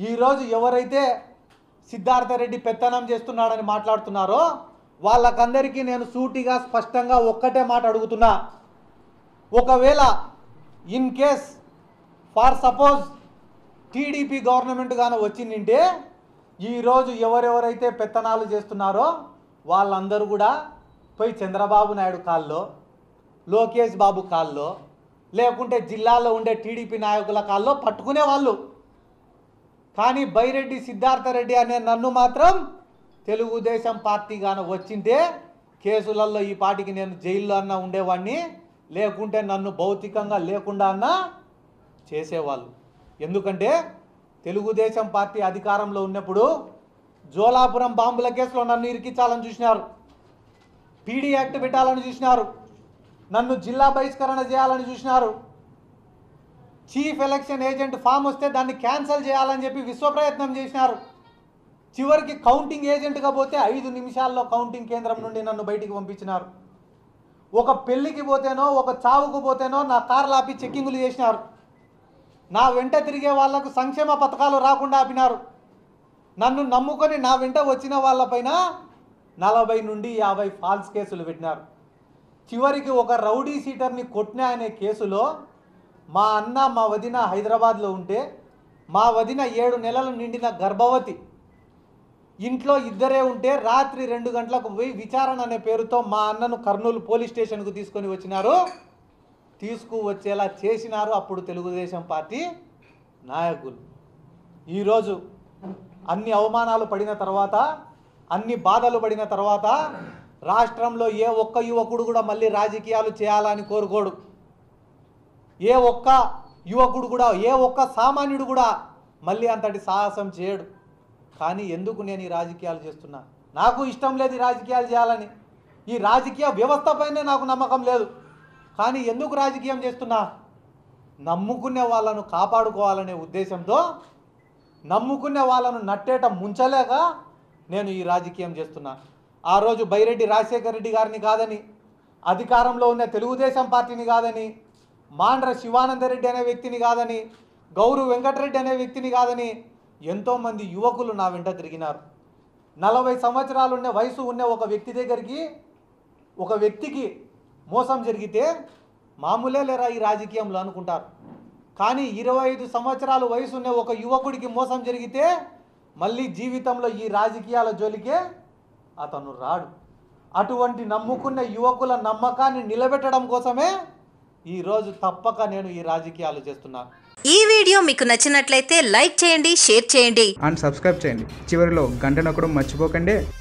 ఈరోజు ఎవరైతే సిద్ధార్థ రెడ్డి పెత్తనం చేస్తున్నాడని మాట్లాడుతున్నారో వాళ్ళకందరికీ నేను సూటిగా స్పష్టంగా ఒక్కటే మాట అడుగుతున్నా ఒకవేళ in case for suppose TDP government గాను వచ్చిందంటే ఈరోజు ఎవరెవరైతే పెత్తనాలు చేస్తున్నారో వాళ్ళందరూ కూడా పోయి చంద్రబాబు నాయుడు కాల్లో లోకేష్ బాబు కాల్లో లేకుంటే జిల్లాలో ఉండే టీడీపీ నాయకుల కాల్లో పట్టుకునే వాళ్ళు కానీ బైరెడ్డి సిద్ధార్థ రెడ్డి అనే నన్ను మాత్రం తెలుగుదేశం పార్టీ గాను వచ్చింటే కేసులలో ఈ పాటికి నేను జైల్లో అన్నా ఉండేవాడిని లేకుంటే నన్ను భౌతికంగా లేకుండా అన్నా చేసేవాళ్ళు ఎందుకంటే తెలుగుదేశం పార్టీ అధికారంలో ఉన్నప్పుడు జోలాపురం బాంబుల కేసులో నన్ను ఇరికించాలని చూసినారు పీడీ యాక్ట్ పెట్టాలని చూసినారు నన్ను జిల్లా బహిష్కరణ చేయాలని చూసినారు చీఫ్ ఎలక్షన్ ఏజెంట్ ఫామ్ వస్తే దాన్ని క్యాన్సిల్ చేయాలని చెప్పి విశ్వ ప్రయత్నం చేసినారు చివరికి కౌంటింగ్ ఏజెంట్గా పోతే ఐదు నిమిషాల్లో కౌంటింగ్ కేంద్రం నుండి నన్ను బయటికి పంపించినారు ఒక పెళ్లికి పోతేనో ఒక చావుకు పోతేనో నా కార్లు ఆపి చెక్కింగులు చేసినారు నా వెంట తిరిగే వాళ్లకు సంక్షేమ పథకాలు రాకుండా ఆపినారు నన్ను నమ్ముకొని నా వెంట వచ్చిన వాళ్ళపైన నలభై నుండి యాభై ఫాల్స్ కేసులు పెట్టినారు చివరికి ఒక రౌడీ సీటర్ని కొట్టిన అనే కేసులో మా అన్న మా వదిన హైదరాబాద్లో ఉంటే మా వదిన ఏడు నెలలు నిండిన గర్భవతి ఇంట్లో ఇద్దరే ఉంటే రాత్రి రెండు గంటలకు పోయి విచారణ అనే పేరుతో మా అన్నను కర్నూలు పోలీస్ స్టేషన్కు తీసుకొని వచ్చినారు తీసుకువచ్చేలా చేసినారు అప్పుడు తెలుగుదేశం పార్టీ నాయకులు ఈరోజు అన్ని అవమానాలు పడిన తర్వాత అన్ని బాధలు పడిన తర్వాత రాష్ట్రంలో ఏ ఒక్క యువకుడు కూడా మళ్ళీ రాజకీయాలు చేయాలని కోరుకోడు ఏ ఒక్క యువకుడు కూడా ఏ ఒక్క సామాన్యుడు కూడా మళ్ళీ అంతటి సాహసం చేయడు కానీ ఎందుకు నేను ఈ రాజకీయాలు చేస్తున్నా నాకు ఇష్టం లేదు ఈ రాజకీయాలు చేయాలని ఈ రాజకీయ వ్యవస్థ పైనే నాకు నమ్మకం లేదు కానీ ఎందుకు రాజకీయం చేస్తున్నా నమ్ముకునే వాళ్ళను కాపాడుకోవాలనే ఉద్దేశంతో నమ్ముకునే వాళ్ళను నట్టేట ముంచలేక నేను ఈ రాజకీయం చేస్తున్నా ఆ రోజు బైరెడ్డి రాజశేఖర రెడ్డి గారిని కాదని అధికారంలో ఉన్న తెలుగుదేశం పార్టీని కాదని మాండ్ర శివానందరెడ్డి అనే వ్యక్తిని కాదని గౌరు వెంకటరెడ్డి అనే వ్యక్తిని కాదని ఎంతోమంది యువకులు నా వెంట తిరిగినారు నలభై సంవత్సరాలు ఉన్న వయసు ఉన్న ఒక వ్యక్తి దగ్గరికి ఒక వ్యక్తికి మోసం జరిగితే మామూలే లేరా ఈ రాజకీయంలో అనుకుంటారు కానీ ఇరవై ఐదు సంవత్సరాలు వయసు ఉన్న ఒక యువకుడికి మోసం జరిగితే మళ్ళీ జీవితంలో ఈ రాజకీయాల జోలికే అతను రాడు అటువంటి నమ్ముకున్న యువకుల నమ్మకాన్ని నిలబెట్టడం కోసమే ఈరోజు తప్పక నేను ఈ రాజకీయాలు చేస్తున్నాను ఈ వీడియో మీకు నచ్చినట్లయితే లైక్ చేయండి షేర్ చేయండి అండ్ సబ్స్క్రైబ్ చేయండి చివరిలో గంట నొక్కడం మర్చిపోకండి